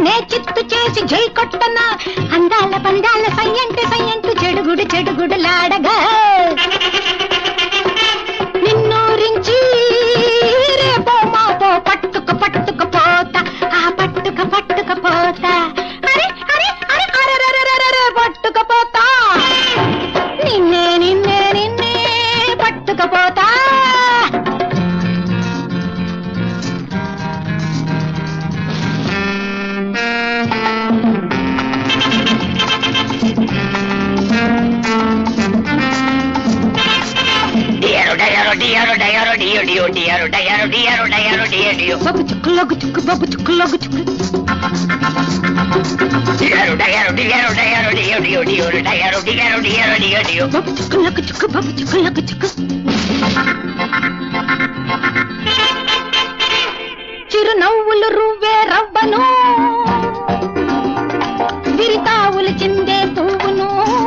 నే చిత్తు చేసి జై కొట్టన అందాల పందాల సయ్యంటి సయ్యంటు చెడుగుడు చెడుగుడు లాడగా నిన్నూరించి రేపో మాపో పట్టుక పట్టుక పోతా ఆ పట్టుక పట్టుక పోతా అరే అరే అరే అరెరెరెరెరె పట్టుక పోతా నిన్నే నిన్నే నిన్నే పట్టుక పోతా డియరు డయరు డియరు డయరు డియో డియో డియరు డయరు డియరు డయరు డియో డియో బొబ్బు చుక్కు లొగ్గు చుక్కు బొబ్బు చుక్కు లొగ్గు చుక్కు డియరు డయరు డియరు డయరు డియో డియో డియో డయరు డియరు డియరు డియో డియో బొబ్బు చుక్కు లొగ్గు చుక్కు బొబ్బు చుక్కు లొగ్గు చుక్కు చిరునవ్వులు రువ్వే రవ్వను విరితావులు చిందే పువ్వును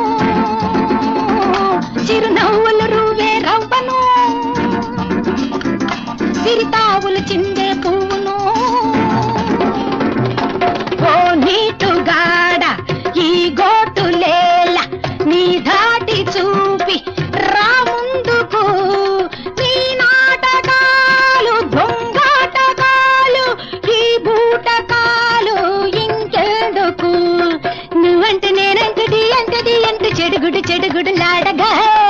చిరునవ్వులు రువ్వే రవ్వను విరితావులు చిందే పువ్వును ఓ నీటుగాడ ఈ గోటులేల నీ దాటి చూపి రా ముందుకు నీ నాటకాలు దొంగాటకాలు ఈ బూటకాలు ఇంకెందుకు నువ్వంటే నేనంటది అంటది అంటూ చెడుగుడు చెడుగుడు లాడగా